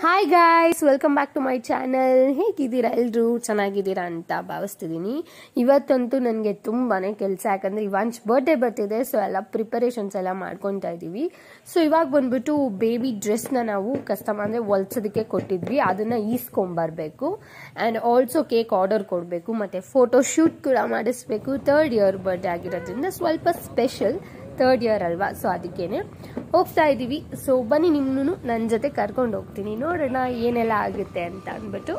Hi guys welcome back to my channel ಹೇಗಿದ್ದೀರಾ ಎಲ್ಲರೂ ಚೆನ್ನಾಗಿದ್ದೀರಾ ಅಂತ ಭಾವಿಸ್ತಿದ್ದೀನಿ ಇವತ್ತಂತೂ ನನಗೆ ತುಂಬಾ ಕೆಲಸ ಯಾಕಂದರೆ ಇವಾಂಚ್ ಬರ್ಡೇ ಬರ್ತಿದೆ ಸೊ ಎಲ್ಲ ಪ್ರಿಪರೇಷನ್ಸ್ ಎಲ್ಲ ಮಾಡ್ಕೊತಾ ಇದ್ದೀವಿ ಸೊ ಇವಾಗ ಬಂದ್ಬಿಟ್ಟು ಬೇಬಿ ಡ್ರೆಸ್ನ ನಾವು ಕಸ್ಟಮ್ ಅಂದರೆ ಹೊಲ್ಸೋದಕ್ಕೆ ಕೊಟ್ಟಿದ್ವಿ ಅದನ್ನು ಈಸ್ಕೊಂಬರ್ಬೇಕು ಆ್ಯಂಡ್ ಆಲ್ಸೋ ಕೇಕ್ ಆರ್ಡರ್ ಕೊಡಬೇಕು ಮತ್ತು ಫೋಟೋ ಶೂಟ್ ಕೂಡ ಮಾಡಿಸ್ಬೇಕು ತರ್ಡ್ ಇಯರ್ ಬರ್ಡೇ ಆಗಿರೋದ್ರಿಂದ ಸ್ವಲ್ಪ ಸ್ಪೆಷಲ್ ಥರ್ಡ್ ಇಯರ್ ಅಲ್ವಾ ಸೊ ಅದಕ್ಕೇನೆ ಹೋಗ್ತಾ ಇದ್ದೀವಿ ಸೊ ಬನ್ನಿ ನಿಮ್ಮನ್ನು ನನ್ನ ಜೊತೆ ಕರ್ಕೊಂಡು ಹೋಗ್ತೀನಿ ನೋಡೋಣ ಏನೆಲ್ಲ ಆಗುತ್ತೆ ಅಂತ ಅಂದ್ಬಿಟ್ಟು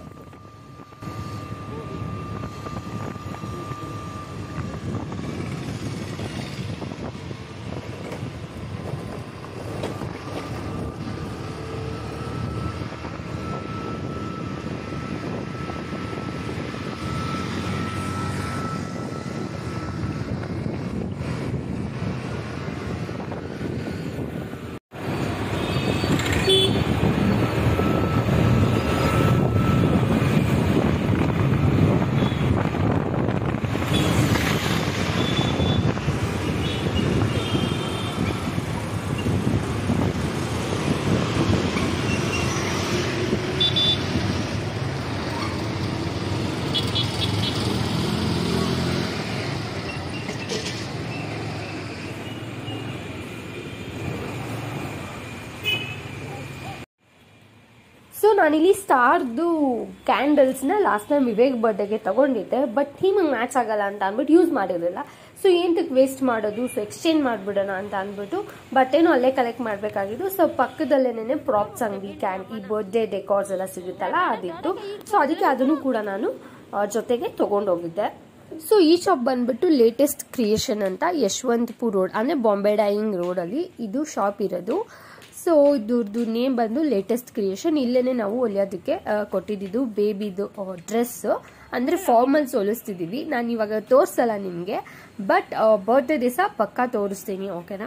ಸೊ ನಾನಿಲ್ಲಿ ಸ್ಟಾರ್ದು ಕ್ಯಾಂಡಲ್ಸ್ನ ಲಾಸ್ಟ್ ಟೈಮ್ ವಿವೇಕ್ ಬರ್ಡೇಗೆ ತಗೊಂಡಿದ್ದೆ ಬಟ್ ಥೀಮಿಗೆ ಮ್ಯಾಚ್ ಆಗಲ್ಲ ಅಂತ ಅಂದ್ಬಿಟ್ಟು ಯೂಸ್ ಮಾಡಿರಲಿಲ್ಲ ಸೊ ಏನಕ್ಕೆ ವೇಸ್ಟ್ ಮಾಡೋದು ಸೊ ಎಕ್ಸ್ಚೇಂಜ್ ಮಾಡಿಬಿಡೋಣ ಅಂತ ಅಂದ್ಬಿಟ್ಟು ಬಟ್ಟೆನೂ ಅಲ್ಲೇ ಕಲೆಕ್ಟ್ ಮಾಡಬೇಕಾಗಿದ್ದು ಸೊ ಪಕ್ಕದಲ್ಲೇನೆ ಪ್ರಾಪ್ಸ್ ಅಂಗಡಿ ಕ್ಯಾನ್ ಈ ಬರ್ಡೇ ಡೆಕಾರ್ಸ್ ಎಲ್ಲ ಸಿಗುತ್ತಲ್ಲ ಅದಿತ್ತು ಸೊ ಅದಕ್ಕೆ ಅದನ್ನು ಕೂಡ ನಾನು ಆ, ಜೊತೆಗೆ ತಗೊಂಡೋಗಿದ್ದೆ ಸೊ ಈ ಶಾಪ್ ಬಂದ್ಬಿಟ್ಟು ಲೇಟೆಸ್ಟ್ ಕ್ರಿಯೇಷನ್ ಅಂತ ಯಶವಂತಪುರ್ ರೋಡ್ ಅಂದರೆ ಬಾಂಬೆ ಡೈಯಿಂಗ್ ರೋಡಲ್ಲಿ ಇದು ಶಾಪ್ ಇರೋದು ಸೊ ಇದ್ರದ್ದು ನೇಮ್ ಬಂದು ಲೇಟೆಸ್ಟ್ ಕ್ರಿಯೇಷನ್ ಇಲ್ಲೇನೆ ನಾವು ಹೊಲಿಯೋದಕ್ಕೆ ಆ, ಕೊಟ್ಟಿದ್ದು ಬೇಬಿದು ಡ್ರೆಸ್ ಅಂದರೆ ಫಾರ್ಮಲ್ಸ್ ಹೊಲಿಸ್ತಿದ್ದೀವಿ ನಾನು ಇವಾಗ ತೋರಿಸಲ್ಲ ನಿಮಗೆ ಬಟ್ ಬರ್ಡೇ ದಿವಸ ಪಕ್ಕಾ ತೋರಿಸ್ತೀನಿ ಓಕೆನಾ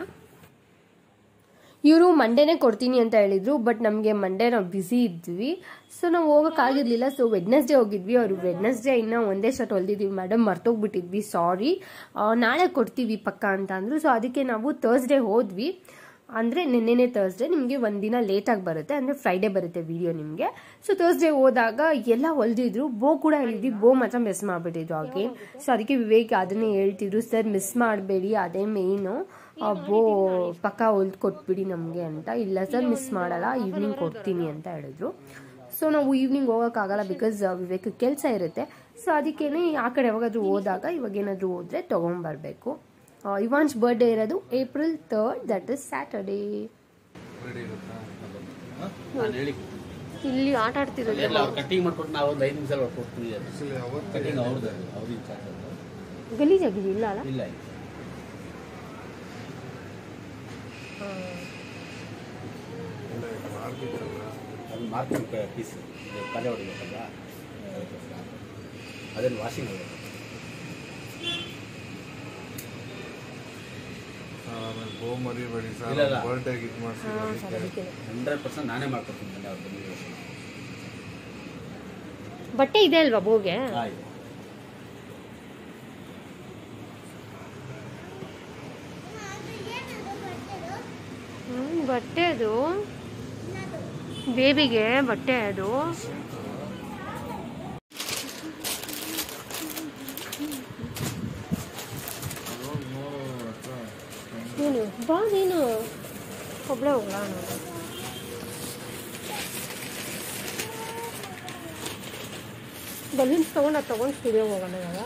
ಇವರು ಮಂಡೇನೆ ಕೊಡ್ತೀನಿ ಅಂತ ಹೇಳಿದ್ರು ಬಟ್ ನಮಗೆ ಮಂಡೇ ನಾವು ಬ್ಯುಸಿ ಇದ್ವಿ ಸೊ ನಾವು ಹೋಗೋಕ್ಕಾಗಿರ್ಲಿಲ್ಲ ಸೊ ವೆಡ್ನೆಸ್ಡೇ ಹೋಗಿದ್ವಿ ಅವರು ವೆಡ್ನೆಸ್ಡೇ ಇನ್ನೂ ಒಂದೇ ಶರ್ಟ್ ಹೊಲ್ದಿದ್ವಿ ಮೇಡಮ್ ಮರ್ತೋಗ್ಬಿಟ್ಟಿದ್ವಿ ಸಾರಿ ನಾಳೆ ಕೊಡ್ತೀವಿ ಪಕ್ಕ ಅಂತ ಅಂದರು ಸೊ ಅದಕ್ಕೆ ನಾವು ತರ್ಸ್ಡೇ ಹೋದ್ವಿ ಅಂದರೆ ನಿನ್ನೆನೇ ತರ್ಸ್ಡೇ ನಿಮಗೆ ಒಂದಿನ ಲೇಟಾಗಿ ಬರುತ್ತೆ ಅಂದರೆ ಫ್ರೈಡೇ ಬರುತ್ತೆ ವಿಡಿಯೋ ನಿಮಗೆ ಸೊ ತರ್ಸ್ಡೇ ಹೋದಾಗ ಎಲ್ಲ ಹೊಲ್ದಿದ್ರು ಬೋ ಕೂಡ ಹೇಳಿದ್ವಿ ಬೋ ಮಾತ್ರ ಮಿಸ್ ಮಾಡಿಬಿಟ್ಟಿದ್ರು ಅಗೇನ್ ಸೊ ಅದಕ್ಕೆ ವಿವೇಕ್ ಅದನ್ನೇ ಹೇಳ್ತಿದ್ರು ಸರ್ ಮಿಸ್ ಮಾಡಬೇಡಿ ಅದೇ ಮೇಯ್ನು ಬೋ ಪಕ್ಕ ಹೊಲ್ದು ಕೊಟ್ಬಿಡಿ ನಮಗೆ ಅಂತ ಇಲ್ಲ ಸರ್ ಮಿಸ್ ಮಾಡಲ್ಲ ಈವ್ನಿಂಗ್ ಕೊಡ್ತೀನಿ ಅಂತ ಹೇಳಿದ್ರು ಸೊ ನಾವು ಈವ್ನಿಂಗ್ ಹೋಗೋಕ್ಕಾಗಲ್ಲ ಬಿಕಾಸ್ ವಿವೇಕ್ ಕೆಲಸ ಇರುತ್ತೆ ಸೊ ಅದಕ್ಕೇನೆ ಆ ಕಡೆ ಯಾವಾಗಾದ್ರೂ ಹೋದಾಗ ಇವಾಗ ಏನಾದರೂ ಹೋದರೆ ತೊಗೊಂಬರ್ಬೇಕು ಇವಾನ್ಸ್ ಬರ್ಡೇ ಇರೋದು April third that is Saturday ನಾನು ಹೇಳಿ ಇಲ್ಲಿ ಆಟ ಆಡ್ತಿರೋದು ಎಲ್ಲ ಅವ್ರು ಕಟಿಂಗ್ ಮಾಡ್ಕೊಟ್ಟು ನಾವು ಒಂದು ಐದು ನಿಮಿಷ ಕೊಡ್ತೀವಿ ಕಟಿಂಗ್ ಅವ್ರದ್ದು ಅವ್ರಿಗೆ ಚಾರ್ಜ್ ಅದು ಗಲೀಜಾಗಿದೆ ಇಲ್ಲ ಅಲ್ಲ ಇಲ್ಲ ಅದು ಮಾರ್ಕೆಟ್ ಪೀಸ್ ಕಲೆ ಹೊಡಿಬೇಕಲ್ಲ ಅದಕ್ಕೋಸ್ಕರ. ಅದನ್ನು ವಾಷಿಂಗ್ ಹೋಗುತ್ತೆ ಗೋ ಮರಿಬೇಡಿ ಇಲ್ಲ, ಸರ್ ಇಲ್ಲ. ಬರ್ಡೇಗೆ ಇದು ಮಾಡಿಸಿ ಹಂಡ್ರೆಡ್ ಪರ್ಸೆಂಟ್ ನಾನೇ ಮಾಡ್ಕೊಡ್ತೀನಿ ಬನ್ನಿ ಅವ್ರು ಬಂದಿರೋ ಬಟ್ಟೆ ಇದೆ ಅಲ್ವಾ ಬೋಗೆ ಆಯ್ತು ಹ್ಮ್, ಬಟ್ಟೆ ಅದು ಬೇಬಿಗೆ ಬಟ್ಟೆ ಅದು ನೀನು ಬಾ ನೀನು ಒಬ್ಳೆ ಹೋಗ್ಲಾ ನಾನು ಬಲೂನ್ಸ್ ತಗೊಂಡು ಅದು ತಗೊಂಡು ಸ್ಟುಡಿಯೋಗೆ ಹೋಗೋಣ ಇವಾಗ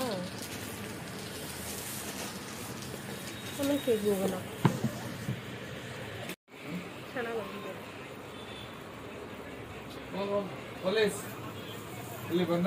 ಆಮೇಲೆ ಕೇಕ್ಗೆ ಹೋಗೋಣ ಚೆನ್ನಾಗಿ ಬಂದಿದೆ ಪೊಲೀಸ್ ಇಲ್ಲಿ ಬಂದ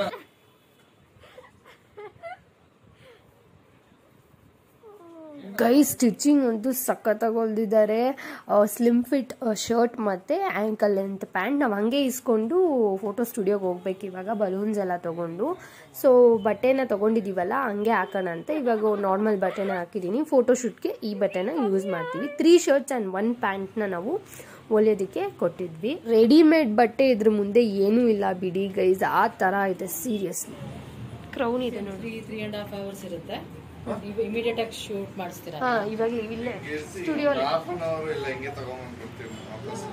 ಗೈ ಸ್ಟಿಚಿಂಗ್ ಅಂತೂ ಸಖತ್ತಾಗಿ ಹೊಲ್ದಿದ್ದಾರೆ ಸ್ಲಿಮ್ ಫಿಟ್ ಶರ್ಟ್ ಮತ್ತು ಆ್ಯಂಕಲ್ ಲೆಂತ್ ಪ್ಯಾಂಟ್ ನಾವು ಹಂಗೆ ಇಸ್ಕೊಂಡು ಫೋಟೋ ಸ್ಟುಡಿಯೋಗೆ ಹೋಗ್ಬೇಕು ಇವಾಗ ಬಲೂನ್ಸ್ ಎಲ್ಲ ತೊಗೊಂಡು ಸೊ ಬಟ್ಟೆನ ತೊಗೊಂಡಿದ್ದೀವಲ್ಲ ಹಂಗೆ ಹಾಕೋಣ ಅಂತ ಇವಾಗ ನಾರ್ಮಲ್ ಬಟ್ಟೆನ ಹಾಕಿದ್ದೀನಿ ಫೋಟೋ ಶೂಟ್ಗೆ ಈ ಬಟ್ಟೆನ ಯೂಸ್ ಮಾಡ್ತೀವಿ ತ್ರೀ ಶರ್ಟ್ಸ್ ಆ್ಯಂಡ್ ಒನ್ ಪ್ಯಾಂಟ್ನ ನಾವು ಹೊಲಿಯೋದಕ್ಕೆ ಕೊಟ್ಟಿದ್ವಿ ರೆಡಿಮೇಡ್ ಬಟ್ಟೆ ಇದ್ರ ಮುಂದೆ ಏನೂ ಇಲ್ಲ ಬಿಡಿ ಗೈಸ್ ಆ ಥರ ಇದೆ ಸೀರಿಯಸ್ಲಿ ಕ್ರೌನ್ ಇದೆ ನೋಡಿ three three and half hours ಇರುತ್ತೆ ಇಮಿಡಿಯೇಟ್ ಆಗಿ ಶೂಟ್ ಮಾಡಿಸ್ತೀರಾ ಹಾ ಇವಾಗ ಇಲ್ಲೇ ಸ್ಟುಡಿಯೋ ಹಾಫ್ ಅನ್ ಅವರ್ ಇಲ್ಲ ಹಿಂಗೆ ತಗೊಂಡ್ಬಂದ್ಬಿಡ್ತೀವಿ ವಾಪಸ್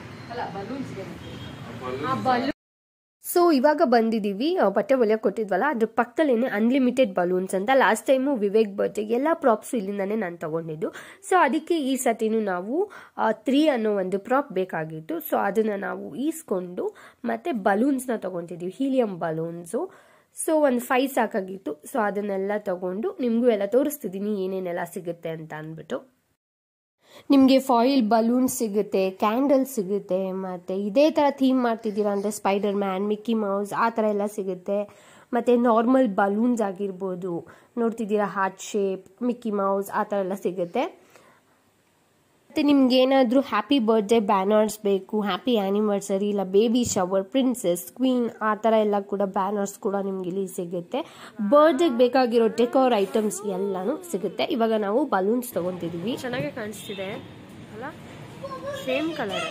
ಆ ಬಲೂನ್ ಸೊ ಇವಾಗ ಬಂದಿದ್ದೀವಿ ಆ, ಬಟ್ಟೆ ಹೊಲಿಯೋಕೆ ಕೊಟ್ಟಿದ್ವಲ್ಲ ಅದ್ರ ಪಕ್ಕದಲ್ಲೇನೆ ಅನ್ಲಿಮಿಟೆಡ್ ಬಲೂನ್ಸ್ ಅಂತ ಲಾಸ್ಟ್ ಟೈಮು ವಿವೇಕ್ ಬರ್ತ್ಡೇ ಎಲ್ಲ ಪ್ರಾಪ್ಸ್ ಇಲ್ಲಿಂದಾನೇ ನಾನು ತಗೊಂಡಿದ್ದು ಸೊ ಅದಕ್ಕೆ ಈ ಸತಿನೂ ನಾವು ತ್ರೀ ಅನ್ನೋ ಒಂದು ಪ್ರಾಪ್ ಬೇಕಾಗಿತ್ತು ಸೊ ಅದನ್ನು ನಾವು ಈಸ್ಕೊಂಡು ಮತ್ತೆ ಬಲೂನ್ಸ್ನ ತಗೊತಿದ್ದೀವಿ ಹೀಲಿಯಂ ಬಲೂನ್ಸು ಸೊ ಒಂದು ಫೈವ್ ಸಾಕಾಗಿತ್ತು ಸೊ ಅದನ್ನೆಲ್ಲ ತಗೊಂಡು ನಿಮಗೂ ಎಲ್ಲ ತೋರಿಸ್ತಿದ್ದೀನಿ ಏನೇನೆಲ್ಲ ಸಿಗುತ್ತೆ ಅಂತ ಅಂದ್ಬಿಟ್ಟು ನಿಮಗೆ ಫಾಯಿಲ್ ಬಲೂನ್ ಸಿಗುತ್ತೆ ಕ್ಯಾಂಡಲ್ ಸಿಗುತ್ತೆ ಮತ್ತು ಇದೇ ಥರ ಥೀಮ್ ಮಾಡ್ತಿದ್ದೀರಾ ಅಂದರೆ ಸ್ಪೈಡರ್ ಮ್ಯಾನ್ ಮಿಕ್ಕಿ ಮೌಸ್ ಆ ಥರ ಎಲ್ಲ ಸಿಗುತ್ತೆ ಮತ್ತು ನಾರ್ಮಲ್ ಬಲೂನ್ಸ್ ಆಗಿರ್ಬೋದು ನೋಡ್ತಿದ್ದೀರಾ ಹಾರ್ಟ್ ಶೇಪ್ ಮಿಕ್ಕಿ ಮೌಸ್ ಆ ಥರ ಎಲ್ಲ ಸಿಗುತ್ತೆ ಮತ್ತು ನಿಮ್ಗೆ ಏನಾದರೂ ಹ್ಯಾಪಿ ಬರ್ತ್ಡೇ ಬ್ಯಾನರ್ಸ್ ಬೇಕು ಹ್ಯಾಪಿ ಆ್ಯನಿವರ್ಸರಿ ಇಲ್ಲ ಬೇಬಿ ಶವರ್ ಪ್ರಿನ್ಸೆಸ್ ಕ್ವೀನ್ ಆ ಥರ ಎಲ್ಲ ಕೂಡ ಬ್ಯಾನರ್ಸ್ ಕೂಡ ನಿಮ್ಗೆ ಇಲ್ಲಿ ಸಿಗುತ್ತೆ ಬರ್ತ್ಡೇಗೆ ಬೇಕಾಗಿರೋ ಡೆಕೋರ್ ಐಟಮ್ಸ್ ಎಲ್ಲನೂ ಸಿಗುತ್ತೆ ಇವಾಗ ನಾವು ಬಲೂನ್ಸ್ ತೊಗೊತಿದ್ದೀವಿ ಚೆನ್ನಾಗೆ ಕಾಣಿಸ್ತಿದೆ ಅಲ್ಲ ಸೇಮ್ ಕಲರ್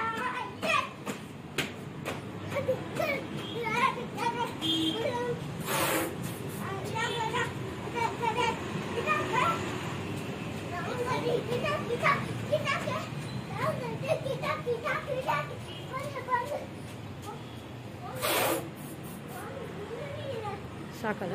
ಸಾಕಲ್ಲ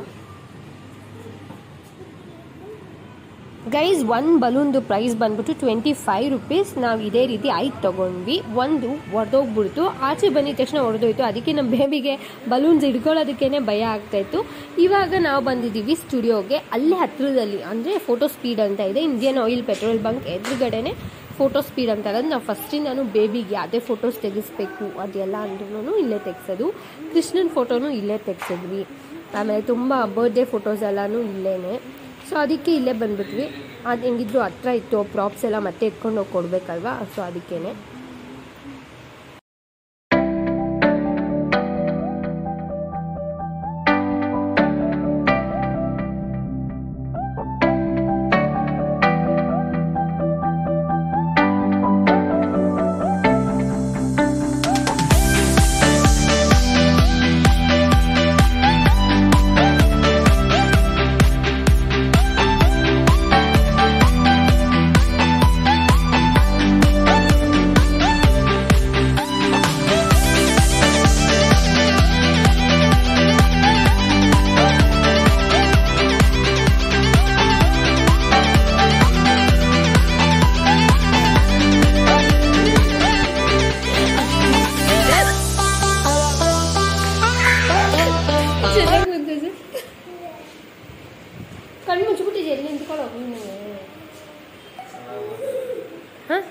ಗೈಸ್ ಒನ್ ಬಲೂನ್ದು ಪ್ರೈಸ್ ಬಂದ್ಬಿಟ್ಟು ಟ್ವೆಂಟಿ ಫೈವ್ ರುಪೀಸ್ ನಾವು ಇದೇ ರೀತಿ ಐದು ತಗೊಂಡ್ವಿ ಒಂದು ಒಡೆದೋಗ್ಬಿಡ್ತು ಆಚೆ ಬಂದಿದ ತಕ್ಷಣ ಹೊಡೆದೋಯ್ತು ಅದಕ್ಕೆ ನಮ್ಮ ಬೇಬಿಗೆ ಬಲೂನ್ಸ್ ಹಿಡ್ಕೊಳ್ಳೋದಕ್ಕೇನೆ ಭಯ ಆಗ್ತಾಯಿತ್ತು ಇವಾಗ ನಾವು ಬಂದಿದ್ದೀವಿ ಸ್ಟುಡಿಯೋಗೆ ಅಲ್ಲೇ ಹತ್ತಿರದಲ್ಲಿ ಅಂದರೆ ಫೋಟೋ ಸ್ಪೀಡ್ ಅಂತ ಇದೆ ಇಂಡಿಯನ್ ಆಯಿಲ್ ಪೆಟ್ರೋಲ್ ಬಂಕ್ ಎದುರುಗಡೆನೆ ಫೋಟೋ ಸ್ಪೀಡ್ ಅಂತ ಇರೋದು ನಾವು ಫಸ್ಟಿಂದನೂ ಬೇಬಿಗೆ ಯಾವುದೇ ಫೋಟೋಸ್ ತೆಗಿಸ್ಬೇಕು ಅದೆಲ್ಲ ಅಂದ್ರೂ ಇಲ್ಲೇ ತೆಗ್ಸೋದು ಕೃಷ್ಣನ ಫೋಟೋನು ಇಲ್ಲೇ ತೆಗ್ಸಿದ್ವಿ ಆಮೇಲೆ ತುಂಬ ಬರ್ಡೇ ಫೋಟೋಸ್ ಎಲ್ಲನೂ ಇಲ್ಲೇನೆ ಸೊ ಅದಕ್ಕೆ ಇಲ್ಲೇ ಬಂದ್ಬಿಟ್ವಿ ಅದು ಹೆಂಗಿದ್ರು ಹತ್ರ ಇತ್ತು ಪ್ರಾಪ್ಸ್ ಎಲ್ಲ ಮತ್ತೆ ಎತ್ಕೊಂಡು ಹೋಗಿ ಕೊಡ್ಬೇಕಲ್ವಾ ಸೊ ಅದಕ್ಕೇನೆ ಕಣ್ಣು ಮುಚ್ಚಿಬಿಟ್ಟಿದೆ ಎಲ್ಲಿ ನಿಂತ್ಕೊಳ್ಳೋ ನೀನು ಹಾಂ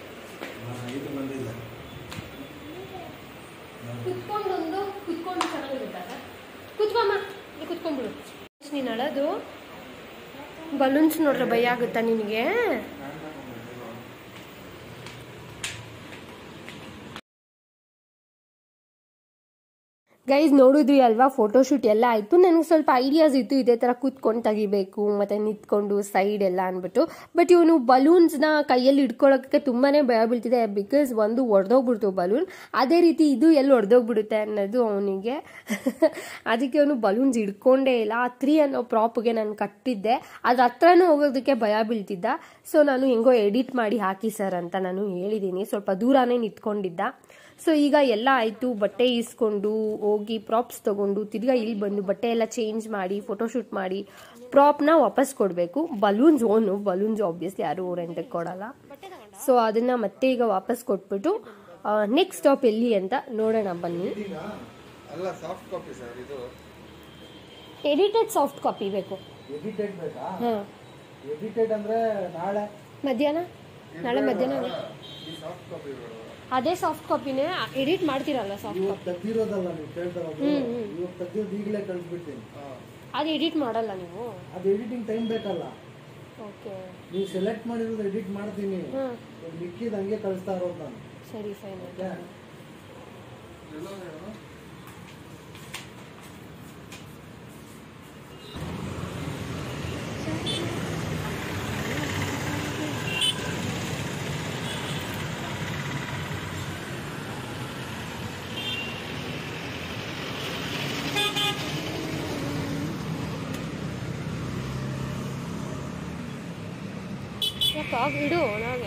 ಕುತ್ಕೊಂಡೊಂದು ಕುತ್ಕೊಂಡು ಚೆನ್ನಾಗಿರುತ್ತಲ್ಲ ಕುತ್ಕೊಮ್ಮ ಇಲ್ಲಿ ಕುತ್ಕೊಂಡ್ಬಿಡು ನೀನು ಅಳೋದು ಬಲೂನ್ಸ್ ನೋಡ್ರೆ ಭಯ ಆಗುತ್ತಾ ನಿನಗೆ ಗೈಸ್ ನೋಡಿದ್ವಿ ಅಲ್ವಾ ಫೋಟೋಶೂಟ್ ಎಲ್ಲ ಆಯಿತು ನನಗೆ ಸ್ವಲ್ಪ ಐಡಿಯಾಸ್ ಇತ್ತು ಇದೇ ಥರ ಕೂತ್ಕೊಂಡು ತೆಗಿಬೇಕು ಮತ್ತು ನಿಂತ್ಕೊಂಡು ಸೈಡ್ ಎಲ್ಲ ಅಂದ್ಬಿಟ್ಟು ಬಟ್ ಇವನು ಬಲೂನ್ಸ್ನ ಕೈಯಲ್ಲಿ ಹಿಡ್ಕೊಳ್ಳೋಕ್ಕೆ ತುಂಬಾ ಭಯ ಬೀಳ್ತಿದೆ ಬಿಕಾಸ್ ಒಂದು ಒಡೆದೋಗ್ಬಿಡ್ತು ಬಲೂನ್ ಅದೇ ರೀತಿ ಇದು ಎಲ್ಲಿ ಒಡೆದೋಗ್ಬಿಡುತ್ತೆ ಅನ್ನೋದು ಅವನಿಗೆ ಅದಕ್ಕೆ ಅವನು ಬಲೂನ್ಸ್ ಹಿಡ್ಕೊಂಡೇ ಇಲ್ಲ ಆ ತ್ರೀ ಅನ್ನೋ ಪ್ರಾಪ್ಗೆ ನಾನು ಕಟ್ಟಿದ್ದೆ ಅದ್ರ ಹತ್ರನೂ ಹೋಗೋದಕ್ಕೆ ಭಯ ಬೀಳ್ತಿದ್ದ ಸೊ ನಾನು ಹೆಂಗೋ ಎಡಿಟ್ ಮಾಡಿ ಹಾಕಿ ಸರ್ ಅಂತ ನಾನು ಹೇಳಿದ್ದೀನಿ ಸ್ವಲ್ಪ ದೂರನೇ ನಿಂತ್ಕೊಂಡಿದ್ದ ಸೊ ಈಗ ಎಲ್ಲ ಆಯಿತು ಬಟ್ಟೆ ಈಸ್ಕೊಂಡು ಹೋಗಿ ಪ್ರಾಪ್ಸ್ ತಗೊಂಡು ತಿರ್ಗಾ ಇಲ್ಲಿ ಬಂದು ಬಟ್ಟೆ ಎಲ್ಲ ಚೇಂಜ್ ಮಾಡಿ ಫೋಟೋಶೂಟ್ ಮಾಡಿ ಪ್ರಾಪ್ನ ವಾಪಸ್ ಕೊಡಬೇಕು ಬಲೂನ್ಸ್ ಓನು ಬಲೂನ್ಸ್ ಆಬ್ವಿಯಸ್ಲಿ ಯಾರು ರೆಂಟಿಗೆ ಕೊಡಲ್ಲ ಸೊ ಅದನ್ನ ಮತ್ತೆ ಈಗ ವಾಪಸ್ ಕೊಟ್ಬಿಟ್ಟು ನೆಕ್ಸ್ಟ್ ಸ್ಟಾಪ್ ಎಲ್ಲಿ ಅಂತ ನೋಡೋಣ ಬನ್ನಿ ಅಲ್ಲ ಸಾಫ್ಟ್ ಕಾಪಿ ಸರ್ ಇದು ಎಡಿಟೆಡ್ ಸಾಫ್ಟ್ ಕಾಪಿ ಬೇಕು ಎಡಿಟೆಡ್ ಬೇಕಾ ಹಾಂ ಎಡಿಟೆಡ್ ಅಂದ್ರೆ ನಾಳೆ ಮಧ್ಯಾಹ್ನ ನಾಳೆ ಮಧ್ಯಾಹ್ನ ಈ ಸಾಫ್ಟ್ ಕಾಪಿ ಬೇಡ ಅದೇ ಸಾಫ್ಟ್ ಕಾಪಿನೇ ಎಡಿಟ್ ಮಾಡ್ತೀರಲ್ಲ ಸಾಫ್ಟ್ ಇವಾಗ ಕಾಪಿ ತೆಗ್ದಿರೋದಲ್ಲ ನೀವು ಕೇಳ್ತಾರೋದು ಇವಾಗ ತೆಗ್ದಿರೋದು ಈಗಲೇ ಕಳಿಸ್ಬಿಡ್ತೀನಿ ಅದು ಎಡಿಟ್ ಮಾಡಲ್ಲ ನೀವು ಅದು ಎಡಿಟಿಂಗ್ ಟೈಮ್ ಬೇಕಲ್ಲ ಓಕೆ ನೀವು ಸೆಲೆಕ್ಟ್ ಮಾಡಿರೋದು ಎಡಿಟ್ ಮಾಡ್ತೀನಿ ಹಾಂ ಇವಾಗ ಮಿಕ್ಕಿದ ಹಂಗೆ ಕಳಿಸ್ತಾ ಇರೋದು ನಾನು ಸರಿ ಫೈನ್ ಓಕೆ ಸಾಕು ಇಡು ಒಳಗೆ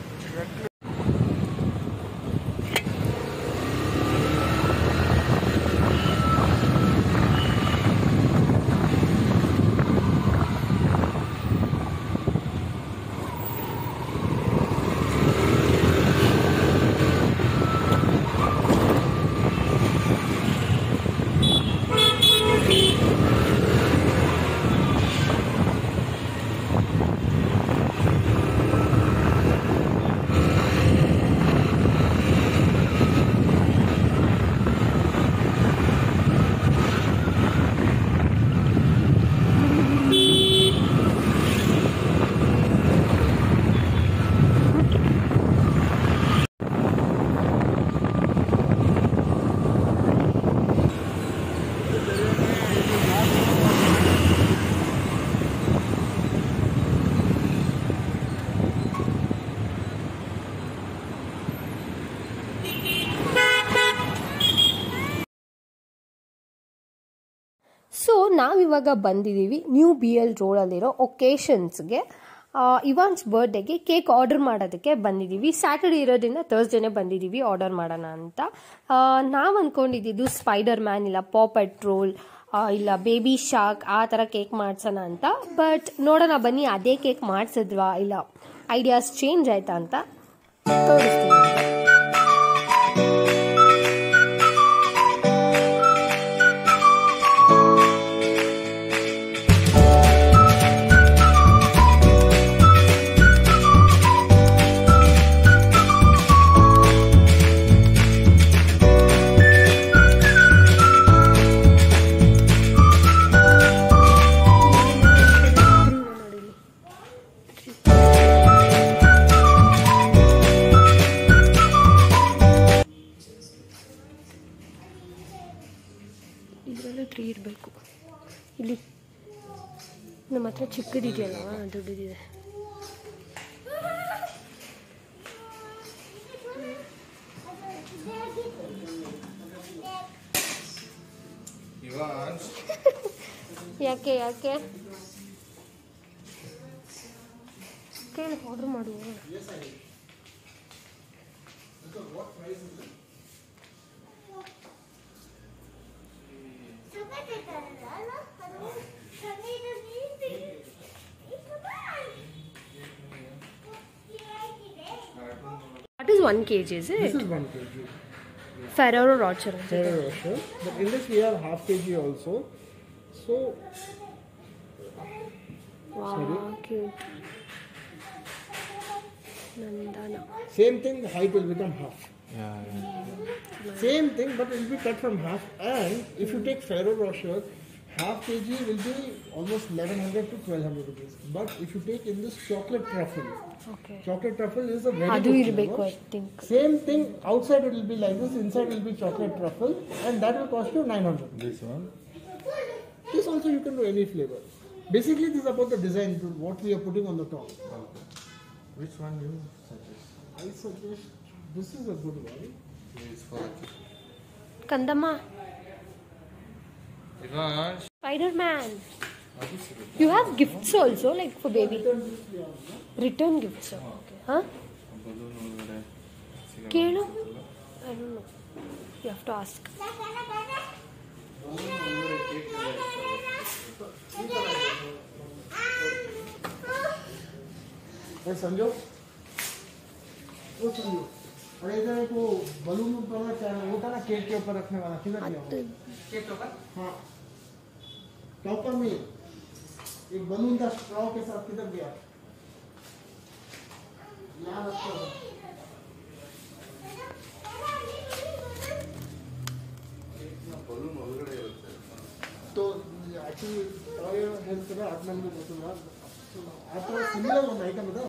ಸೊ ನಾವಿವಾಗ ಬಂದಿದ್ದೀವಿ ನ್ಯೂ ಬಿ ಎಲ್ ರೋಡಲ್ಲಿರೋ ಒಕೇಶನ್ಸ್ಗೆ ಇವಾನ್ಸ್ ಬರ್ಡೇಗೆ ಕೇಕ್ ಆರ್ಡರ್ ಮಾಡೋದಕ್ಕೆ ಬಂದಿದ್ದೀವಿ ಸ್ಯಾಟರ್ಡೇ ಇರೋದ್ರಿಂದ ಥರ್ಸ್ಡೇನೆ ಬಂದಿದ್ದೀವಿ ಆರ್ಡರ್ ಮಾಡೋಣ ಅಂತ ನಾವು ಅಂದ್ಕೊಂಡಿದ್ದು ಸ್ಪೈಡರ್ ಮ್ಯಾನ್ ಇಲ್ಲ ಪಾ ಪೆಟ್ರೋಲ್ ಇಲ್ಲ ಬೇಬಿ ಶಾಕ್ ಆ ಥರ ಕೇಕ್ ಮಾಡ್ಸೋಣ ಅಂತ ಬಟ್ ನೋಡೋಣ ಬನ್ನಿ ಅದೇ ಕೇಕ್ ಮಾಡಿಸಿದ್ವಾ ಇಲ್ಲ ಐಡಿಯಾಸ್ ಚೇಂಜ್ ಆಯ್ತಾ ಅಂತ ತೋರಿಸ್ತೀನಿ ಇದರಲ್ಲೂ ತ್ರೀ ಇರಬೇಕು ಇಲ್ಲಿ ನಮ್ಮ ಹತ್ರ ಚಿಕ್ಕದಿದೆಯಲ್ಲ ದೊಡ್ಡದಿದೆ ಇವಾನ್ಸ್ ಯಾಕೆ ಯಾಕೆ ಕೇಳಿ ಆರ್ಡರ್ ಮಾಡುವ What is one kg, is This it? is 1 kg. Ferrero Rocher. Ferrero Rocher. But in this we have half kg also. So Wow, cute. Nandana. same thing, the height will become half. Same thing, but it will be cut from half. And if you take Ferrero Rocher, half kg will be almost 1100 to 1200 rupees. But if you take in this chocolate truffle, Okay. chocolate truffle is a very ಅದು good ಇರಬೇಕು flavor. I think Same thing, outside it will be like this, inside will be chocolate truffle, and that will cost you 900. This one This also you can do any flavor. Basically, this is about the design, to what we are putting on the top. Which one you suggest I suggest this is a good one. Please for ಕಂದಮ್ಮ Ivaan's spider man ಅದು ಸಿಗುತ್ತೆ you have gifts also like for baby return gifts okay ಹಾಂ balloon ಒಳಗಡೆ ಸಿಗಲ್ಲ ಕೇಳು I don't know you have to ask Hey, Sanjo. वो संजू अरे इधर एक वो बलून वाला क्या है वो था ना केक के ऊपर रखने वाला किधर गया वो? केक के ऊपर हाँ टॉपर में एक बलून था स्ट्रॉ के साथ किधर गया यहाँ रखा था ಬಲೂನ್ ಒಳಗಡೆ ಇರುತ್ತೆ तो एक्चुअली हेल्थ का आठ नंबर ಗೊತ್ತಿಲ್ಲ ಆ ಥರ ಸಿಮಿಲರ್ ಒಂದು ಐಟಮ್ ಇದೆ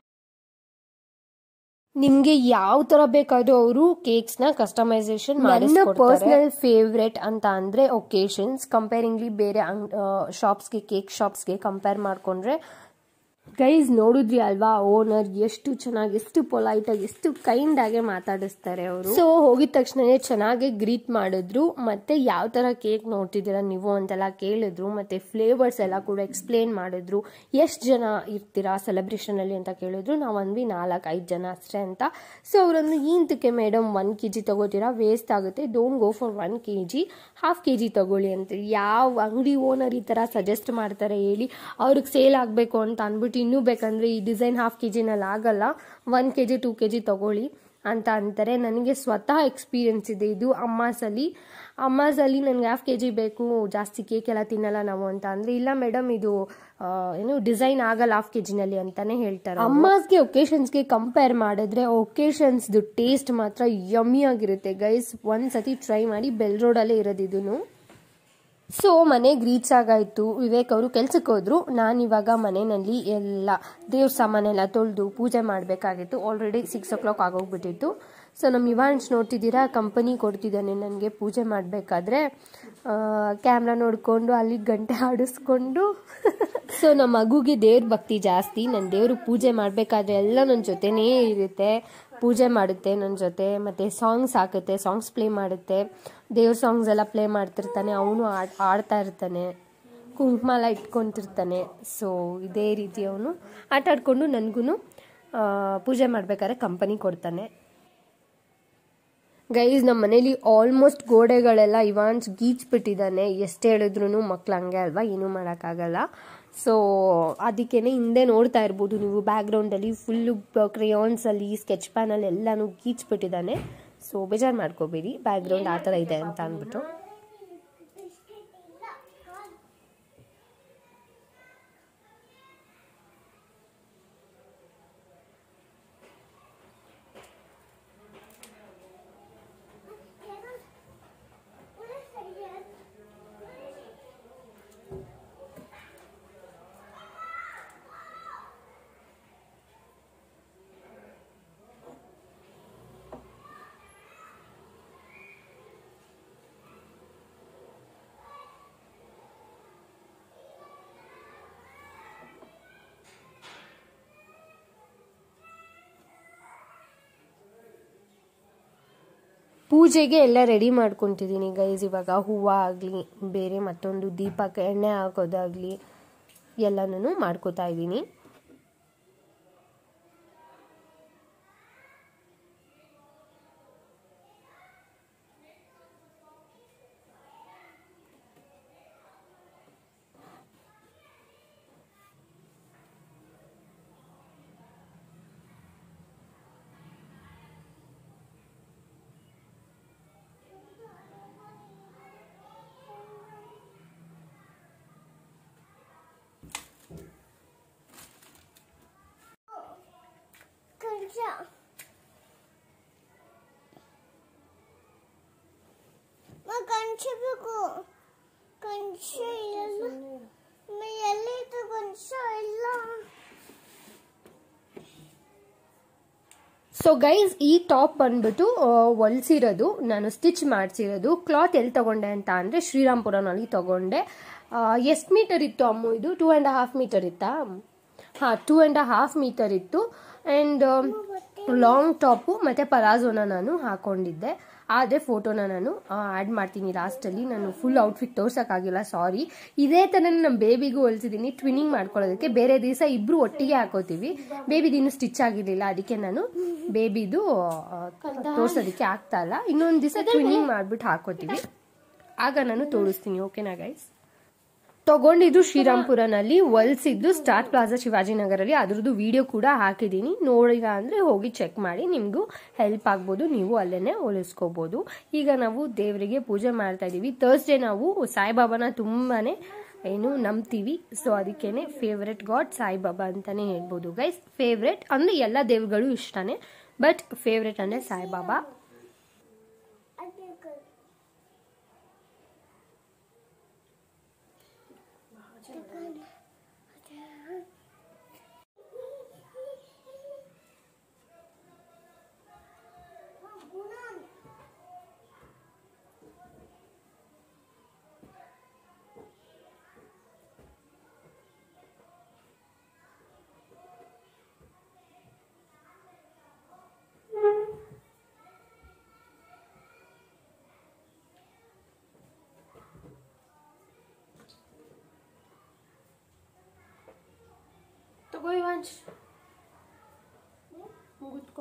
ನಿಮ್ಗೆ ಯಾವ ತರ ಬೇಕಾದ್ರೂ ಅವರು ಕೇಕ್ಸ್ ನ ಕಸ್ಟಮೈಸೇಷನ್ ನನ್ನ ಪರ್ಸನಲ್ ಫೇವ್ರೆಟ್ ಅಂತ ಅಂದ್ರೆ ಒಕೇಶನ್ಸ್ ಕಂಪೇರಿಂಗ್ಲಿ ಬೇರೆ ಶಾಪ್ಸ್ಗೆ ಕೇಕ್ ಶಾಪ್ಸ್ಗೆ ಕಂಪೇರ್ ಮಾಡ್ಕೊಂಡ್ರೆ ಗೈಸ್ ನೋಡಿದ್ರಿ ಅಲ್ವಾ ಓನರ್ ಎಷ್ಟು ಚೆನ್ನಾಗಿ ಎಷ್ಟು ಪೊಲೈಟ್ ಆಗಿ ಎಷ್ಟು ಕೈಂಡ್ ಆಗಿ ಮಾತಾಡಿಸ್ತಾರೆ ಅವರು ಸೊ ಹೋಗಿದ ತಕ್ಷಣ ಚೆನ್ನಾಗಿ ಗ್ರೀಟ್ ಮಾಡಿದ್ರು ಮತ್ತೆ ಯಾವ ತರ ಕೇಕ್ ನೋಡ್ತಿದ್ದೀರಾ ನೀವು ಅಂತೆಲ್ಲ ಕೇಳಿದ್ರು ಮತ್ತೆ ಫ್ಲೇವರ್ಸ್ ಎಲ್ಲ ಕೂಡ ಎಕ್ಸ್ಪ್ಲೇನ್ ಮಾಡಿದ್ರು ಎಷ್ಟು ಜನ ಇರ್ತೀರಾ ಸೆಲೆಬ್ರೇಷನ್ ಅಲ್ಲಿ ಅಂತ ಕೇಳಿದ್ರು ನಾವು ಅಂದ್ವಿ ನಾಲ್ಕು ಐದು ಜನ ಅಷ್ಟೇ ಅಂತ ಸೊ ಅವರೊಂದು ಇಂತಕ್ಕೆ ಮೇಡಮ್ ಒನ್ ಕೆ ಜಿ ತಗೋತೀರಾ ವೇಸ್ಟ್ ಆಗುತ್ತೆ don't go for one K G half K G ತಗೊಳ್ಳಿ ಅಂತ ಯಾವ ಅಂಗಡಿ ಓನರ್ ಈ ಥರ ಸಜೆಸ್ಟ್ ಮಾಡ್ತಾರೆ ಹೇಳಿ ಅವ್ರಿಗೆ ಸೇಲ್ ಆಗಬೇಕು ಅಂತ ಅಂದ್ಬಿಟ್ಟು ಇನ್ನೂ ಬೇಕಂದ್ರೆ ಈ ಡಿಸೈನ್ ಹಾಫ್ ಕೆ ಜಿನಲ್ಲಿ ಆಗಲ್ಲ one K G two K G ತಗೊಳ್ಳಿ ಅಂತ ಅಂತಾರೆ ನನಗೆ ಸ್ವತಃ ಎಕ್ಸ್ಪೀರಿಯನ್ಸ್ ಇದೆ ಇದು ಅಮ್ಮಾಸಲ್ಲಿ ಅಮ್ಮಾಸಲ್ಲಿ ನನಗೆ ಹಾಫ್ ಕೆ ಜಿ ಬೇಕು ಜಾಸ್ತಿ ಕೇಕ್ ಎಲ್ಲ ತಿನ್ನಲ್ಲ ನಾವು ಅಂತ ಅಂದರೆ ಇಲ್ಲ ಮೇಡಮ್ ಇದು ಆ, ಏನು ಡಿಸೈನ್ ಆಗಲ್ಲ ಹಾಫ್ ಕೆ ಜಿನಲ್ಲಿ ಅಂತಾನೆ ಹೇಳ್ತಾರೆ ಅಮ್ಮಾಸ್ಗೆ ಒಕೇಶನ್ಸ್ಗೆ ಕಂಪೇರ್ ಮಾಡಿದ್ರೆ ಒಕೇಶನ್ಸ್ದು ಟೇಸ್ಟ್ ಮಾತ್ರ ಯಮ್ಮಿ ಆಗಿರುತ್ತೆ ಗೈಸ್ ಒಂದ್ಸತಿ ಟ್ರೈ ಮಾಡಿ ಬೆಲ್ ರೋಡಲ್ಲೇ ಇರೋದು ಇದನ್ನು ಸೊ ಮನೆಗೆ ರೀಚ್ ಆಗಾಯ್ತು ವಿವೇಕ್ ಅವರು ಕೆಲ್ಸಕ್ಕೆ ಹೋದ್ರು ನಾನಿವಾಗ ಮನೆಯಲ್ಲಿ ಎಲ್ಲ ದೇವ್ರ ಸಾಮಾನೆಲ್ಲ ತೊಳೆದು ಪೂಜೆ ಮಾಡಬೇಕಾಗಿತ್ತು ಆಲ್ರೆಡಿ ಸಿಕ್ಸ್ ಓ ಕ್ಲಾಕ್ ಆಗೋಗ್ಬಿಟ್ಟಿತ್ತು ಸೊ ನಮ್ಮ ಇವಾನ್ಸ್ ನೋಡ್ತಿದ್ದೀರಾ ಕಂಪನಿ ಕೊಡ್ತಿದ್ದಾನೆ ನನಗೆ ಪೂಜೆ ಮಾಡಬೇಕಾದ್ರೆ ಕ್ಯಾಮ್ರಾ ನೋಡಿಕೊಂಡು ಅಲ್ಲಿ ಗಂಟೆ ಆಡಿಸ್ಕೊಂಡು ಸೊ ನಮ್ಮ ಮಗುಗೆ ದೇವ್ರ ಭಕ್ತಿ ಜಾಸ್ತಿ ನನ್ನ ದೇವ್ರು ಪೂಜೆ ಮಾಡಬೇಕಾದ್ರೆ ಎಲ್ಲ ನನ್ನ ಜೊತೆನೇ ಇರುತ್ತೆ ಪೂಜೆ ಮಾಡುತ್ತೆ ನನ್ನ ಜೊತೆ ಮತ್ತು ಸಾಂಗ್ಸ್ ಹಾಕುತ್ತೆ ಸಾಂಗ್ಸ್ ಪ್ಲೇ ಮಾಡುತ್ತೆ ದೇವ್ರ ಸಾಂಗ್ಸ್ ಎಲ್ಲ ಪ್ಲೇ ಮಾಡ್ತಿರ್ತಾನೆ ಅವನು ಆಡ್ ಆಡ್ತಾ ಇರ್ತಾನೆ ಕುಂಕುಮ ಎಲ್ಲ ಇಟ್ಕೊಂತಿರ್ತಾನೆ ಸೊ ಇದೇ ರೀತಿ ಅವನು ಆಟ ಆಡ್ಕೊಂಡು ನನಗೂ ಪೂಜೆ ಮಾಡಬೇಕಾದ್ರೆ ಕಂಪನಿ ಕೊಡ್ತಾನೆ ಗೈಸ್ ನಮ್ಮ ಮನೇಲಿ ಆಲ್ಮೋಸ್ಟ್ ಗೋಡೆಗಳೆಲ್ಲ ಇವಾನ್ಸ್ ಗೀಚ್ಬಿಟ್ಟಿದ್ದಾನೆ ಎಷ್ಟು ಹೇಳಿದ್ರು ಮಕ್ಳು ಹಂಗೆ ಅಲ್ವಾ ಏನೂ ಮಾಡೋಕ್ಕಾಗಲ್ಲ ಸೊ ಅದಕ್ಕೇನೆ ಹಿಂದೆ ನೋಡ್ತಾ ಇರ್ಬೋದು ನೀವು ಬ್ಯಾಕ್ಗ್ರೌಂಡಲ್ಲಿ ಫುಲ್ಲು ಕ್ರೇಯಾನ್ಸಲ್ಲಿ ಸ್ಕೆಚ್ ಪ್ಯಾನಲ್ಲಿ ಎಲ್ಲನೂ ಗೀಚ್ಬಿಟ್ಟಿದ್ದಾನೆ ಸೊ ಬೇಜಾರು ಮಾಡ್ಕೋಬೇಡಿ ಬ್ಯಾಕ್ಗ್ರೌಂಡ್ ಆ ಥರ ಇದೆ ಅಂತ ಅಂದ್ಬಿಟ್ಟು ಪೂಜೆಗೆ ಎಲ್ಲ ರೆಡಿ ಮಾಡ್ಕೊತಿದ್ದೀನಿ ಗೈಸ್ ಇವಾಗ ಹೂವು ಆಗಲಿ ಬೇರೆ ಮತ್ತೊಂದು ದೀಪಕ್ಕೆ ಎಣ್ಣೆ ಹಾಕೋದಾಗಲಿ ಎಲ್ಲನೂ ಮಾಡ್ಕೋತಾ ಇದ್ದೀನಿ ಕಂಚ ಕಂಚ ಬೇಕು ಕಂಚ ಎಲ್ಲ ಎಲ್ಲಿತ್ತು ಕಂಚ ಇಲ್ಲ ಸೊ ಗೈಸ್ ಈ ಟಾಪ್ ಬಂದ್ಬಿಟ್ಟು ಹೊಲ್ಸಿರೋದು ನಾನು ಸ್ಟಿಚ್ ಮಾಡಿಸಿರೋದು ಕ್ಲಾತ್ ಎಲ್ಲಿ ತಗೊಂಡೆ ಅಂತ ಅಂದರೆ ಶ್ರೀರಾಮ್ಪುರನಲ್ಲಿ ತಗೊಂಡೆ ಎಷ್ಟು ಮೀಟರ್ ಇತ್ತು ಅಮ್ಮು ಇದು ಟೂ ಆ್ಯಂಡ್ ಹಾಫ್ ಮೀಟರ್ ಇತ್ತಾ ಹಾಂ ಟೂ ಆ್ಯಂಡ್ ಹಾಫ್ ಮೀಟರ್ ಇತ್ತು ಆ್ಯಂಡ್ ಲಾಂಗ್ ಟಾಪು ಮತ್ತು ಪಲಾಝೋನ ನಾನು ಹಾಕೊಂಡಿದ್ದೆ ಆದರೆ ಫೋಟೋನ ನಾನು ಆ್ಯಡ್ ಮಾಡ್ತೀನಿ ಲಾಸ್ಟಲ್ಲಿ ನಾನು ಫುಲ್ ಔಟ್ಫಿಟ್ ತೋರ್ಸೋಕ್ಕಾಗಿಲ್ಲ ಸಾರಿ ಇದೇ ಥರ ನಮ್ಮ ಬೇಬಿಗೂ ಹೊಲ್ಸಿದ್ದೀನಿ ಟ್ವಿನ್ನಿಂಗ್ ಮಾಡ್ಕೊಳ್ಳೋದಕ್ಕೆ ಬೇರೆ ದಿವಸ ಇಬ್ಬರು ಒಟ್ಟಿಗೆ ಹಾಕೋತೀವಿ ಬೇಬಿದು ಇನ್ನೂ ಸ್ಟಿಚ್ ಆಗಿರಲಿಲ್ಲ ಅದಕ್ಕೆ ನಾನು ಬೇಬಿದು ತೋರ್ಸೋದಕ್ಕೆ ಆಗ್ತಾ ಇಲ್ಲ ಇನ್ನೊಂದು ದಿವಸ ಟ್ವಿನ್ನಿಂಗ್ ಮಾಡಿಬಿಟ್ಟು ಹಾಕೋತೀವಿ ಆಗ ನಾನು ತೋರಿಸ್ತೀನಿ ಓಕೆನಾ ಗೈಸ್ ತಗೊಂಡಿದ್ದು ಶ್ರೀರಾಮ್ಪುರನಲ್ಲಿ ಹೊಲ್ಸಿದ್ದು ಸ್ಟಾರ್ ಪ್ಲಾಜಾ ಶಿವಾಜಿನಗರಲ್ಲಿ ಅದ್ರದ್ದು ವಿಡಿಯೋ ಕೂಡ ಹಾಕಿದ್ದೀನಿ ನೋಡಿಲ್ಲ ಅಂದರೆ ಹೋಗಿ ಚೆಕ್ ಮಾಡಿ ನಿಮಗೂ ಹೆಲ್ಪ್ ಆಗ್ಬೋದು ನೀವು ಅಲ್ಲೇ ಹೊಲಿಸ್ಕೋಬೋದು ಈಗ ನಾವು ದೇವರಿಗೆ ಪೂಜೆ ಮಾಡ್ತಾ ಇದ್ದೀವಿ ಥರ್ಸ್ಡೇ ನಾವು ಸಾಯಿಬಾಬಾನ ತುಂಬಾ ಏನು ನಂಬ್ತೀವಿ ಸೊ ಅದಕ್ಕೇನೆ ಫೇವ್ರೆಟ್ ಗಾಡ್ ಸಾಯಿಬಾಬಾ ಅಂತಾನೆ ಹೇಳ್ಬೋದು ಗೈಸ್ ಫೇವ್ರೆಟ್ ಅಂದರೆ ಎಲ್ಲ ದೇವ್ರುಗಳು ಇಷ್ಟನೇ ಬಟ್ ಫೇವ್ರೆಟ್ ಅಂದರೆ ಸಾಯಿಬಾಬಾ ಇವಾಂಶ್ ಮುಗಿದ್ಕೋ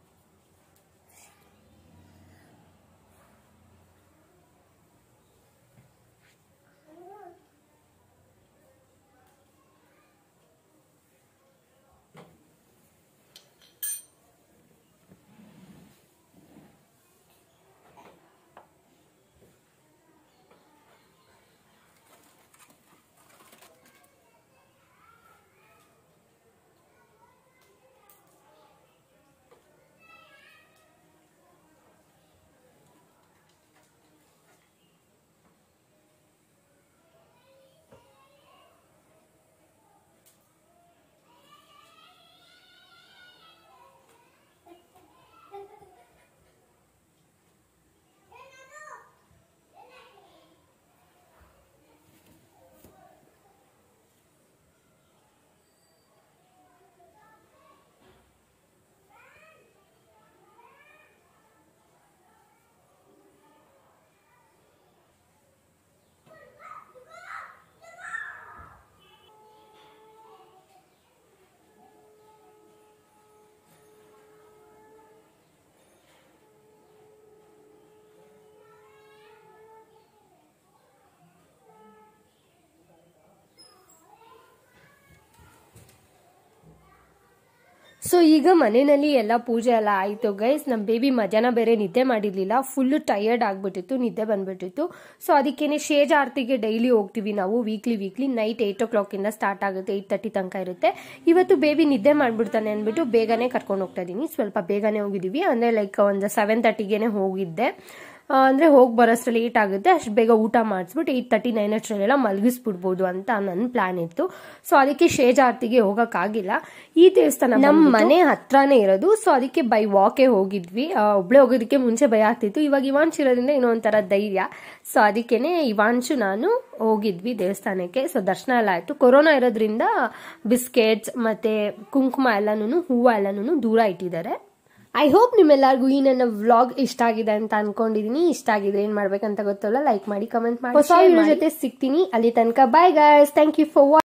ಸೊ ಈಗ ಮನೆಯಲ್ಲಿ ಎಲ್ಲ ಪೂಜೆ ಎಲ್ಲ ಆಯಿತು ಗೈಸ್ ನಮ್ಮ ಬೇಬಿ ಮಧ್ಯಾಹ್ನ ಬೇರೆ ನಿದ್ದೆ ಮಾಡಿರ್ಲಿಲ್ಲ ಫುಲ್ಲು ಟಯರ್ಡ್ ಆಗಿಬಿಟ್ಟಿತ್ತು ನಿದ್ದೆ ಬಂದ್ಬಿಟ್ಟಿತ್ತು ಸೊ ಅದಕ್ಕೇನೆ ಶೇಜ್ ಆರತಿಗೆ ಡೈಲಿ ಹೋಗ್ತೀವಿ ನಾವು ವೀಕ್ಲಿ ವೀಕ್ಲಿ ನೈಟ್ ಏಯ್ಟ್ ಓ ಕ್ಲಾಕಿಂದ ಸ್ಟಾರ್ಟ್ ಆಗುತ್ತೆ ಏಯ್ಟ್ ತರ್ಟಿ ತನಕ ಇರುತ್ತೆ ಇವತ್ತು ಬೇಬಿ ನಿದ್ದೆ ಮಾಡಿಬಿಡ್ತಾನೆ ಅಂದ್ಬಿಟ್ಟು ಬೇಗನೆ ಕರ್ಕೊಂಡು ಹೋಗ್ತಾ ಇದ್ದೀನಿ ಸ್ವಲ್ಪ ಬೇಗನೆ ಹೋಗಿದ್ದೀವಿ ಅಂದರೆ ಲೈಕ್ ಒಂದು ಸೆವೆನ್ ತರ್ಟಿಗೆನೆ ಹೋಗಿದ್ದೆ ಆ, ಅಂದ್ರೆ ಹೋಗಿ ಬರೋಷ್ಟು ಲೇಟ್ ಆಗುತ್ತೆ ಅಷ್ಟು ಬೇಗ ಊಟ ಮಾಡಿಸ್ಬಿಟ್ಟು ಏಯ್ಟ್ ತರ್ಟಿ ನೈನ್ ಅಷ್ಟರಲ್ಲೆಲ್ಲ ಮಲಗಿಸ್ಬಿಡ್ಬೋದು ಅಂತ ನನ್ನ ಪ್ಲಾನ್ ಇತ್ತು ಸೊ ಅದಕ್ಕೆ ಶೇಜ್ ಆರ್ತಿಗೆ ಹೋಗೋಕ್ಕಾಗಿಲ್ಲ ಈ ದೇವಸ್ಥಾನ ನಮ್ಮ ಮನೆ ಹತ್ರನೇ ಇರೋದು ಸೊ ಅದಕ್ಕೆ ಬೈ ವಾಕೇ ಹೋಗಿದ್ವಿ ಆ, ಒಬ್ಳೆ ಹೋಗೋದಕ್ಕೆ ಮುಂಚೆ ಭಯ ಆಗ್ತಿತ್ತು ಇವಾಗ ಇವಾಂಶ್ ಇರೋದ್ರಿಂದ ಏನೋ ಒಂಥರ ಧೈರ್ಯ ಸೊ ಅದಕ್ಕೇನೆ ಇವಾಂಶು ನಾನು ಹೋಗಿದ್ವಿ ದೇವಸ್ಥಾನಕ್ಕೆ ಸೊ ದರ್ಶನ ಎಲ್ಲ ಆಯಿತು ಕೊರೋನಾ ಇರೋದ್ರಿಂದ ಬಿಸ್ಕೆಟ್ಸ್ ಮತ್ತೆ ಕುಂಕುಮ ಎಲ್ಲನೂ ಹೂವು ಎಲ್ಲನೂ ದೂರ ಇಟ್ಟಿದ್ದಾರೆ ಐ ಹೋಪ್ ನಿಮ್ಮೆಲ್ಲರಿಗೂ ಈ ನನ್ನ ವ್ಲಾಗ್ ಇಷ್ಟ ಆಗಿದೆ ಅಂತ ಅನ್ಕೊಂಡಿದೀನಿ ಇಷ್ಟ ಆಗಿದ್ರೆ ಏನ್ ಮಾಡ್ಬೇಕಂತ ಗೊತ್ತಲ್ಲ ಲೈಕ್ ಮಾಡಿ ಕಮೆಂಟ್ ಮಾಡಿ ಹೊಸ video ಜೊತೆ ಸಿಗ್ತೀನಿ ಅಲ್ಲಿ ತನಕ bye guys thank you for